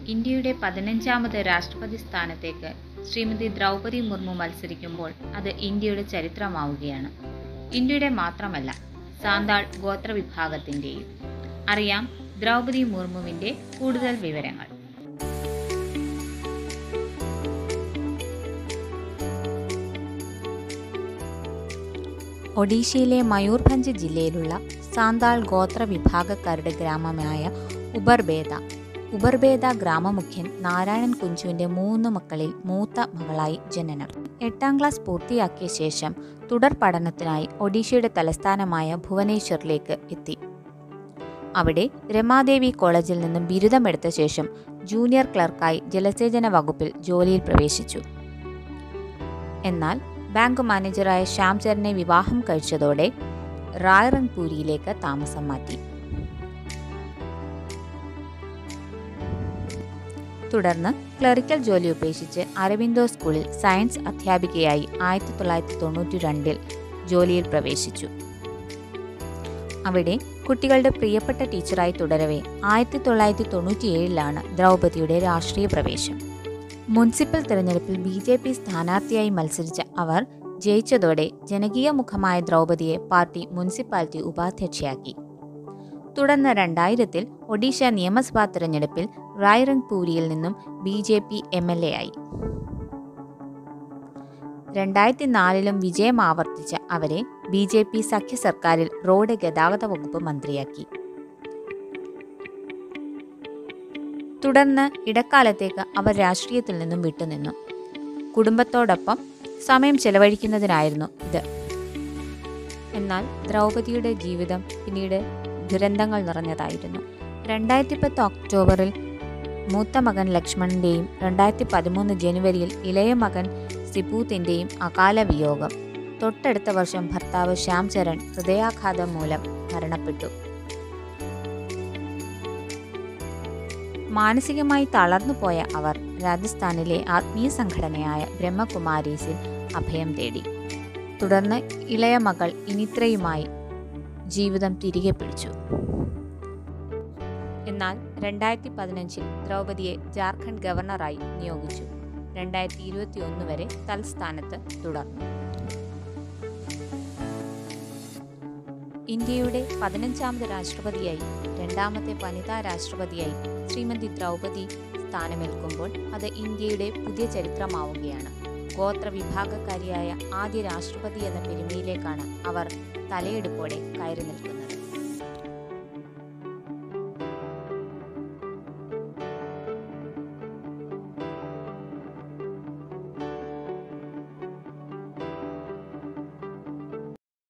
ഇന്ത്യയുടെ പതിനഞ്ചാമത് രാഷ്ട്രപതി സ്ഥാനത്തേക്ക് ശ്രീമതി ദ്രൗപദി മുർമു മത്സരിക്കുമ്പോൾ അത് ഇന്ത്യയുടെ ചരിത്രമാവുകയാണ് ഇന്ത്യയുടെ മാത്രമല്ല സാന്താൾ ഗോത്രവിഭാഗത്തിൻ്റെയും അറിയാം ദ്രൗപദി മുർമുവിൻ്റെ കൂടുതൽ വിവരങ്ങൾ ഒഡീഷയിലെ മയൂർഭഞ്ച് ജില്ലയിലുള്ള സാന്താൾ ഗോത്ര വിഭാഗക്കാരുടെ ഗ്രാമമായ ഉബർബേദ ഉബർബേദ ഗ്രാമമുഖ്യൻ നാരായണൻ കുഞ്ചുവിന്റെ മൂന്ന് മക്കളിൽ മൂത്ത മകളായി ജനനം എട്ടാം ക്ലാസ് പൂർത്തിയാക്കിയ ശേഷം തുടർ പഠനത്തിനായി ഒഡീഷയുടെ തലസ്ഥാനമായ ഭുവനേശ്വറിലേക്ക് എത്തി അവിടെ രമാദേവി കോളേജിൽ നിന്നും ബിരുദമെടുത്ത ശേഷം ജൂനിയർ ക്ലർക്കായി ജലസേചന വകുപ്പിൽ ജോലിയിൽ പ്രവേശിച്ചു എന്നാൽ ബാങ്ക് മാനേജറായ ശ്യാംചരനെ വിവാഹം കഴിച്ചതോടെ റായ്റങ്പൂരിയിലേക്ക് താമസം മാറ്റി തുടർന്ന് ക്ലറിക്കൽ ജോലി ഉപേക്ഷിച്ച് അരവിന്ദോ സ്കൂളിൽ സയൻസ് അധ്യാപികയായി ആയിരത്തി തൊള്ളായിരത്തി തൊണ്ണൂറ്റി രണ്ടിൽ ജോലിയിൽ പ്രവേശിച്ചു അവിടെ കുട്ടികളുടെ പ്രിയപ്പെട്ട ടീച്ചറായി തുടരവേ ആയിരത്തി തൊള്ളായിരത്തി തൊണ്ണൂറ്റിയേഴിലാണ് ദ്രൗപദിയുടെ രാഷ്ട്രീയ പ്രവേശം മുനിസിപ്പൽ തെരഞ്ഞെടുപ്പിൽ ബി ജെ പി സ്ഥാനാർത്ഥിയായി മത്സരിച്ച അവർ ജയിച്ചതോടെ ജനകീയ മുഖമായ ദ്രൗപദിയെ പാർട്ടി മുനിസിപ്പാലിറ്റി ഉപാധ്യക്ഷയാക്കി തുടർന്ന് രണ്ടായിരത്തിൽ ഒഡീഷ നിയമസഭാ തെരഞ്ഞെടുപ്പിൽ റായ്റങ്പൂരിയിൽ നിന്നും B J P M L A ആയി രണ്ടായിരത്തി നാലിലും വിജയം ആവർത്തിച്ച അവരെ ബി ജെ പി സഖ്യ സർക്കാരിൽ റോഡ് ഗതാഗത വകുപ്പ് മന്ത്രിയാക്കി തുടർന്ന് ഇടക്കാലത്തേക്ക് അവർ രാഷ്ട്രീയത്തിൽ നിന്നും വിട്ടുനിന്നു കുടുംബത്തോടൊപ്പം സമയം ചെലവഴിക്കുന്നതിനായിരുന്നു ഇത് എന്നാൽ ദ്രൗപദിയുടെ ജീവിതം പിന്നീട് ദുരന്തങ്ങൾ നിറഞ്ഞതായിരുന്നു രണ്ടായിരത്തി പത്ത് ഒക്ടോബറിൽ മൂത്ത മകൻ ലക്ഷ്മണന്റെയും രണ്ടായിരത്തി പതിമൂന്ന് ജനുവരിയിൽ ഇളയ മകൻ സിപൂത്തിന്റെയും അകാല വിയോഗം തൊട്ടടുത്ത വർഷം ഭർത്താവ് ശ്യാം ചരൺ ഹൃദയാഘാതം മൂലം മരണപ്പെട്ടു മാനസികമായി തളർന്നുപോയ അവർ രാജസ്ഥാനിലെ ആത്മീയ സംഘടനയായ ബ്രഹ്മകുമാരീസിൽ അഭയം തേടി തുടർന്ന് ഇളയ മകൾ ഇനിത്രയുമായി ജീവിതം തിരികെ പിടിച്ചു എന്നാൽ രണ്ടായിരത്തി പതിനഞ്ചിൽ ദ്രൗപദിയെ ജാർഖണ്ഡ് ഗവർണറായി നിയോഗിച്ചു രണ്ടായിരത്തി ഇരുപത്തി ഒന്ന് വരെ തൽസ്ഥാനത്ത് തുടർന്നു ഇന്ത്യയുടെ പതിനഞ്ചാമത് രാഷ്ട്രപതിയായി രണ്ടാമത്തെ വനിതാ രാഷ്ട്രപതിയായി ശ്രീമതി ദ്രൗപദി സ്ഥാനമേൽക്കുമ്പോൾ അത് ഇന്ത്യയുടെ പുതിയ ചരിത്രമാവുകയാണ് ഗോത്ര വിഭാഗക്കാരിയായ ആദ്യ രാഷ്ട്രപതി എന്ന പെരുമയിലേക്കാണ് അവർ തലയെടുപ്പോടെ കയറി നിൽക്കുന്നത്